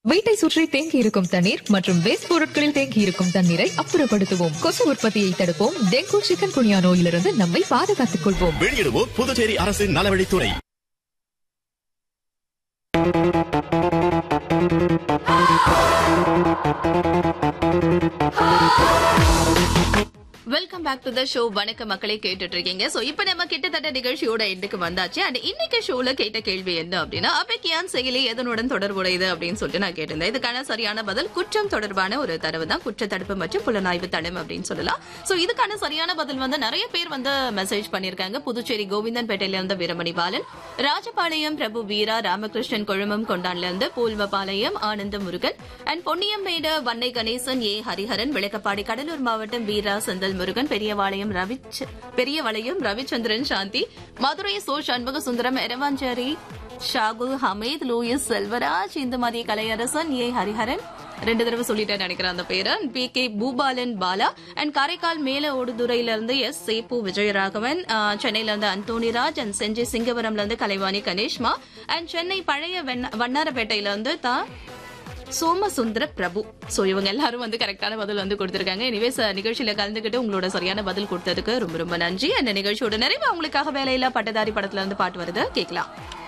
வீட்டை சுற்றி தேங்கி இருக்கும் தண்ணீர் மற்றும் வேஸ்ட் பொருட்களில் தேங்கி இருக்கும் தண்ணீரை அப்புறப்படுத்துவோம் கொசு உற்பத்தியை தடுப்போம் டெங்கு சிக்கன் குனியா நோயிலிருந்து நம்மை பாதுகாத்துக் கொள்வோம் வெளியிடுவோர் புதுச்சேரி அரசின் நலவழித்துறை welcome back to the show வணக்க மக்களே கேட்டுட்டு இருக்கீங்க சோ இப்போ நம்ம கிட்டத்தட்ட நிகழ்ச்சியோட எண்டுக்கு வந்தாச்சு அண்ட் இன்னைக்கு ஷோல கேட்ட கேள்வி என்ன அப்படின்னா அபெக்கியான் செயலி எதனுடன் தொடர்புடையது அப்படின்னு சொல்லிட்டு நான் கேட்டிருந்தேன் இதுக்கான சரியான பதில் குற்றம் தொடர்பான ஒரு தரவு தான் குற்றத்தடுப்பு மற்றும் புலனாய்வு தடம் அப்படின்னு சொல்லலாம் சோ இதுக்கான சரியான பதில் வந்து நிறைய பேர் வந்து மெசேஜ் பண்ணிருக்காங்க புதுச்சேரி கோவிந்தன் பேட்டையில இருந்து வீரமணி பாலன் ராஜபாளையம் பிரபு வீரா ராமகிருஷ்ணன் கொழுமம் கொண்டான்ல இருந்து பூல்வபாளையம் ஆனந்த முருகன் அண்ட் பொன்னியம்பேடு வன்னை கணேசன் ஏ ஹரிஹரன் விளக்கப்பாடி கடலூர் மாவட்டம் வீரா செந்தல் முருகன் பெரியவாளையம் ரவி பெரியவளையம் ரவிச்சந்திரன் சாந்தி மதுரை சோ சண்முக சுந்தரம் எரவாஞ்சேரி ஷாகுல் ஹமீத் லூயிஸ் செல்வராஜ் இந்த மாதிரி கலையரசன் ஏ ஹரிஹரன் ரெண்டு தடவை சொல்லிட்டேன் நினைக்கிறேன் அந்த பேரு P K Boopalan Bala and Karaikal மேல ஓடுதுறையில இருந்து எஸ் சேப்பு விஜயராகவன் ஆஹ், சென்னையில இருந்து அந்தோணிராஜ் அண்ட் செஞ்சி சிங்கவரம்ல இருந்து கலைவாணி கணேஷ்மா அண்ட் சென்னை பழைய வெண்ண- வண்ணாரப்பேட்டையில இருந்து தா சோமசுந்தர பிரபு சோ இவங்க எல்லாரும் வந்து கரெக்டான பதில் வந்து கொடுத்திருக்காங்க எனிவேஸ் நிகழ்ச்சியில கலந்துக்கிட்டு உங்களோட சரியான பதில் கொடுத்ததுக்கு ரொம்ப ரொம்ப நன்றி அந்த நிகழ்ச்சியோட நிறைவு உங்களுக்காக வேலையில்லா பட்டதாரி படத்துல இருந்து பாட்டு வருது கேட்கலாம்